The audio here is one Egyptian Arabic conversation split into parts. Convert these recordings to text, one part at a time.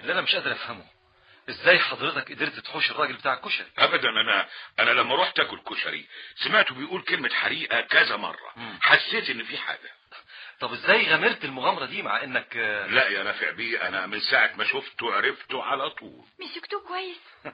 اللي انا مش قادر افهمه ازاي حضرتك قدرت تحوش الراجل بتاع الكشري ابدا انا انا لما رحت اكل كشري سمعته بيقول كلمه حريقه كذا مره مم. حسيت ان في حاجه طب ازاي غامرت المغامره دي مع انك آه، لا يا نافع بيه انا من ساعه ما شفته عرفته على طول مسكتوه كويس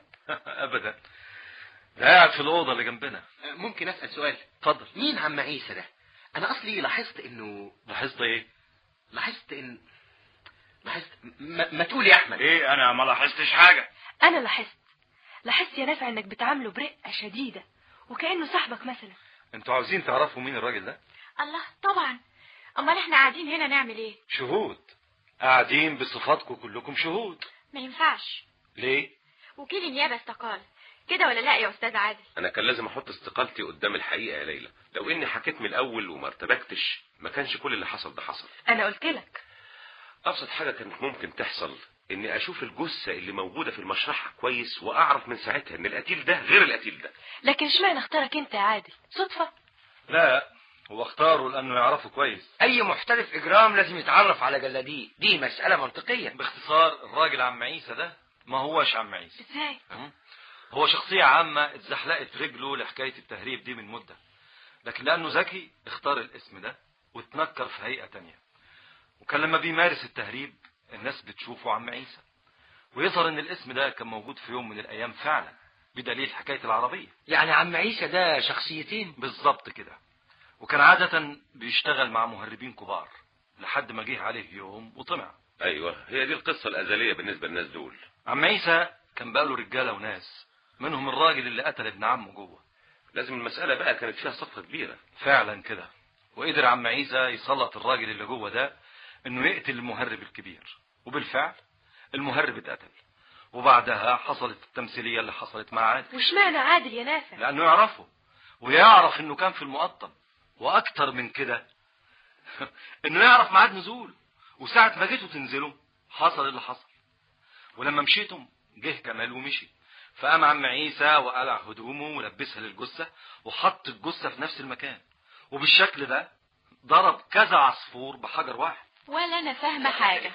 ابدا ده قاعد في الاوضه اللي جنبنا ممكن اسال سؤال اتفضل مين عم عيسى ده انا اصلي لاحظت انه لاحظت ايه لاحظت ان لاحظت ما, ما تقول يا احمد ايه انا ما لاحظتش حاجه انا لاحظت لاحظت يا نافع انك بتعامله برقه شديده وكانه صاحبك مثلا انتوا عاوزين تعرفوا مين الراجل ده الله طبعا امال احنا قاعدين هنا نعمل ايه شهود قاعدين بصفاتكم كلكم شهود ما ينفعش ليه وكيل النيابه استقال كده ولا لا يا استاذ عادل انا كان لازم احط استقالتي قدام الحقيقه يا ليلى لو اني حكيت من الاول وما ارتبكتش ما كانش كل اللي حصل ده حصل انا قلت لك ابسط حاجه كانت ممكن تحصل اني اشوف الجثه اللي موجوده في المشرحه كويس واعرف من ساعتها ان القتيل ده غير القتيل ده لكن اشمعنى اختارك انت يا عادل صدفه لا هو اختاره لانه يعرفه كويس اي محترف اجرام لازم يتعرف على جلاديه دي مساله منطقيه باختصار الراجل عم عيسى ده ما هوش عم عيسى ازاي هو شخصية عامة اتزحلقت رجله لحكاية التهريب دي من مدة لكن لأنه ذكي اختار الاسم ده واتنكر في هيئة تانية وكان لما بيمارس التهريب الناس بتشوفه عم عيسى ويظهر ان الاسم ده كان موجود في يوم من الأيام فعلا بدليل حكاية العربية يعني عم عيسى ده شخصيتين بالظبط كده وكان عادة بيشتغل مع مهربين كبار لحد ما جه عليه يوم وطمع ايوه هي دي القصه الازليه بالنسبه للناس دول عم عيسى كان بقاله رجالة وناس منهم الراجل اللي قتل ابن عمه جوه لازم المساله بقى كانت فيها صفقه كبيره فعلا كده وقدر عم عيسى يسلط الراجل اللي جوه ده انه يقتل المهرب الكبير وبالفعل المهرب اتقتل وبعدها حصلت التمثيلية اللي حصلت مع عادل واشمعنى عادل يا نافع لانه يعرفه ويعرف انه كان في المقطم واكتر من كده انه يعرف ميعاد نزول وساعة ما جيتوا تنزلوا حصل اللي حصل ولما مشيتم جه كمال ومشي فقام عم عيسى وقلع هدومه ولبسها للجثة وحط الجثة في نفس المكان وبالشكل ده ضرب كذا عصفور بحجر واحد ولا انا فاهمه حاجه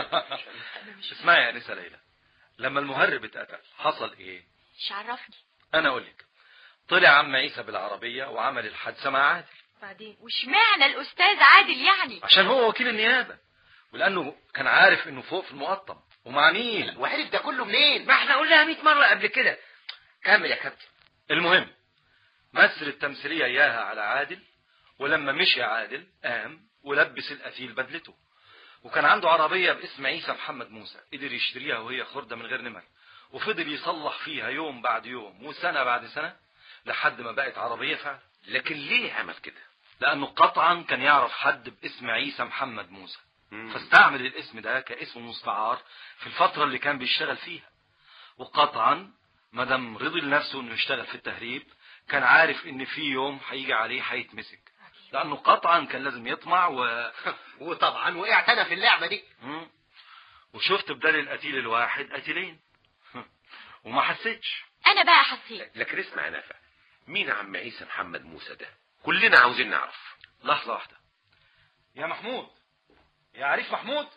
اسمعي يا انسه ليلى لما المهرب اتقتل حصل ايه مش عرفني انا اقول لك طلع عم عيسى بالعربية وعمل الحادثة مع عادل بعدين واشمعنى الاستاذ عادل يعني عشان هو وكيل النيابة ولانه كان عارف انه فوق في المقطم ومع مين وعرف ده كله منين ما احنا قلناها 100 مره قبل كده كمل يا كابتن المهم مثل التمثيلية اياها على عادل ولما مشي عادل قام ولبس القتيل بدلته وكان عنده عربية باسم عيسى محمد موسى قدر يشتريها وهي خردة من غير نمر وفضل يصلح فيها يوم بعد يوم وسنة بعد سنة لحد ما بقت عربية فعلا لكن ليه عمل كده لأنه قطعا كان يعرف حد باسم عيسى محمد موسى مم. فاستعمل الاسم ده كاسم مستعار في الفترة اللي كان بيشتغل فيها وقطعا مادام رضي لنفسه انه يشتغل في التهريب كان عارف ان في يوم هيجي عليه هيتمسك لانه قطعا كان لازم يطمع و... وطبعا وقعت انا في اللعبه دي مم. وشفت بدل القتيل الواحد قتيلين وما حسيتش انا بقى حسيت لكن اسمع يا نافع مين عم عيسى محمد موسى ده كلنا عاوزين نعرف لحظة واحدة يا محمود يا عريف محمود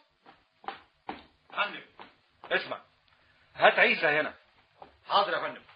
فندم اسمع هات عيسى هنا حاضر يا فندم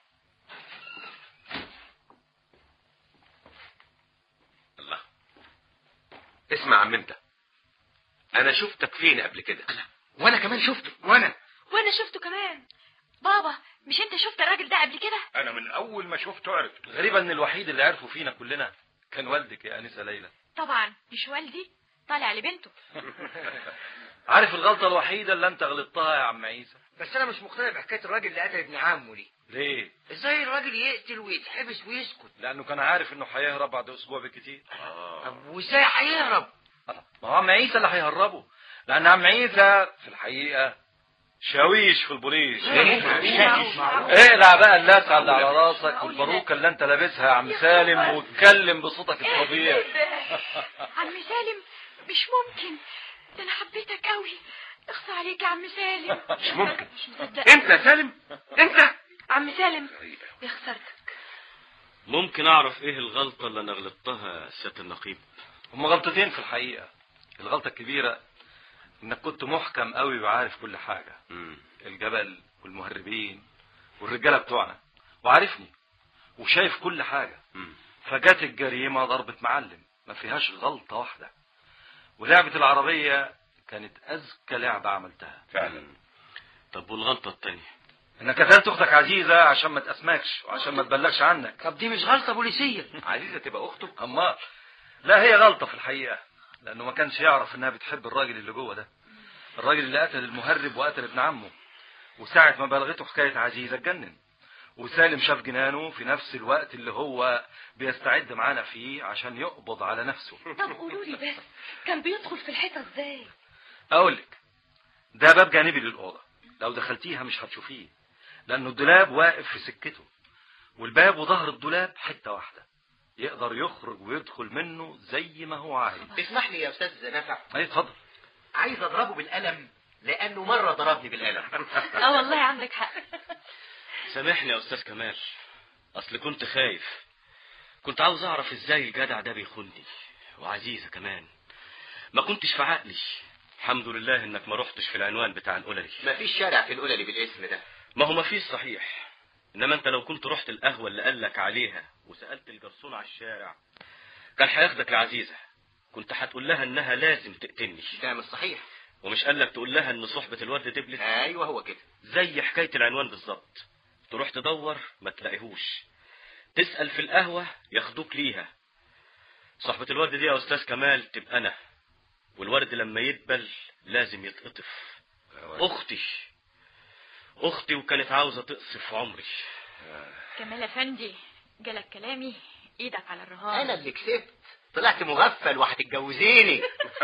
الله اسمع عم انت انا شفتك فين قبل كده وانا كمان شفته وانا وانا شفته كمان بابا مش انت شفت الراجل ده قبل كده انا من اول ما شفته عرفته غريبة ان الوحيد اللي عرفه فينا كلنا كان والدك يا انسة ليلى طبعا مش والدي طالع لبنته عارف الغلطة الوحيدة اللي انت غلطتها يا عم عيسى بس انا مش مقتنع بحكايه الراجل اللي قتل ابن عمه دي ليه ازاي الراجل يقتل ويتحبس ويسكت لانه كان عارف انه هيهرب بعد اسبوع بالكتير طب وازاي هيهرب ما هو عم عيسى اللي هيهربه لان عم عيسى في الحقيقة شاويش في البوليس اقلع بقى اللسعة اللي على راسك والباروكة اللي انت لابسها يا عم سالم واتكلم بصوتك الطبيعي عم سالم مش ممكن ده انا حبيتك قوي اخصى عليك يا عم سالم مش ممكن مش مصدق انت يا سالم انت عم سالم يا خسارتك ممكن اعرف ايه الغلطة اللي انا غلطتها يا سيادة النقيب هما غلطتين في الحقيقة الغلطة الكبيرة انك كنت محكم قوي وعارف كل حاجة مم. الجبل والمهربين والرجالة بتوعنا وعارفني وشايف كل حاجة مم. فجت الجريمة ضربة معلم ما فيهاش غلطة واحدة ولعبة العربية كانت أذكى لعبة عملتها فعلا طب والغلطة التانية انك قتلت اختك عزيزة عشان ما تأسمكش وعشان ما تبلغش عنك طب دي مش غلطة بوليسية عزيزة تبقى اخته اما لا هي غلطة في الحقيقة لانه ما كانش يعرف انها بتحب الراجل اللي جوه ده الراجل اللي قتل المهرب وقتل ابن عمه وساعة ما بلغته حكاية عزيزة اتجنن وسالم شاف جنانه في نفس الوقت اللي هو بيستعد معانا فيه عشان يقبض على نفسه طب قولوا لي بس كان بيدخل في الحيطة ازاي اقول لك ده باب جانبي للأوضة لو دخلتيها مش هتشوفيه لأنه الدولاب واقف في سكته والباب وظهر الدولاب حتة واحدة يقدر يخرج ويدخل منه زي ما هو عايز تسمح لي يا استاذ نفع اي اتفضل عايز اضربه بالقلم لانه مرة ضربني بالقلم اه والله عندك حق سامحني يا أستاذ كمال أصل كنت خايف كنت عاوز أعرف إزاي الجدع ده بيخوني وعزيزة كمان ما كنتش في عقلي الحمد لله إنك ما رحتش في العنوان بتاع القللي مفيش شارع في القللي بالاسم ده ما هو ما فيش صحيح إنما أنت لو كنت رحت القهوة اللي قالك عليها وسألت الجرسون على الشارع كان هياخدك لعزيزة كنت هتقول لها إنها لازم تقتلني ده مش صحيح ومش قالك تقول لها إن صحبة الورد دبلت ايوه هو كده زي حكاية العنوان بالظبط تروح تدور ما تلاقيهوش تسأل في القهوة ياخدوك ليها صاحبة الورد دي يا أستاذ كمال تبقى أنا والورد لما يدبل لازم يتقطف أختي أختي وكانت عاوزة تقصف عمري كمال افندي جالك كلامي ايدك على الرهان انا اللي كسبت طلعت مغفل وهتتجوزيني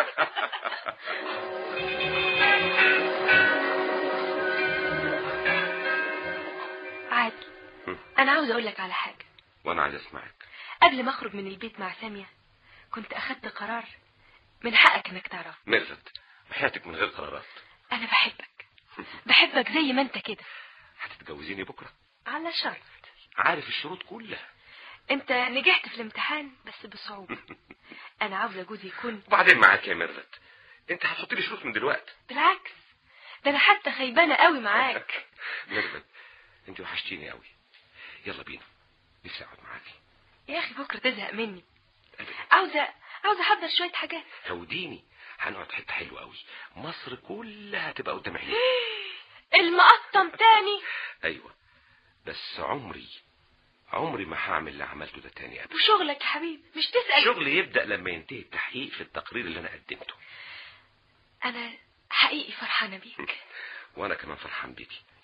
عادل انا عاوز اقول لك على حاجه وانا عايز اسمعك قبل ما اخرج من البيت مع ساميه كنت اخدت قرار من حقك انك تعرف ميرفت حياتك من غير قرارات انا بحبك بحبك زي ما انت كده هتتجوزيني بكرة على شرط عارف الشروط كلها انت نجحت في الامتحان بس بصعوبه انا عاوزه جوزي يكون وبعدين معاك يا ميرفت انت هتحط لي شروط من دلوقتي بالعكس ده انا حتى خيبانه قوي معاك ميرفت انت وحشتيني قوي يلا بينا نفسي اقعد معاكي يا اخي بكره تزهق مني أبدا. عاوزه عاوزه احضر شويه حاجات هوديني هنقعد حته حلوه قوي مصر كلها هتبقى قدام عينيك المقطم تاني ايوه بس عمري عمري ما هعمل اللي عملته ده تاني ابدا وشغلك يا حبيبي مش تسال الشغل يبدا لما ينتهي التحقيق في التقرير اللي انا قدمته انا حقيقي فرحانه بيك وانا كمان فرحان بيكي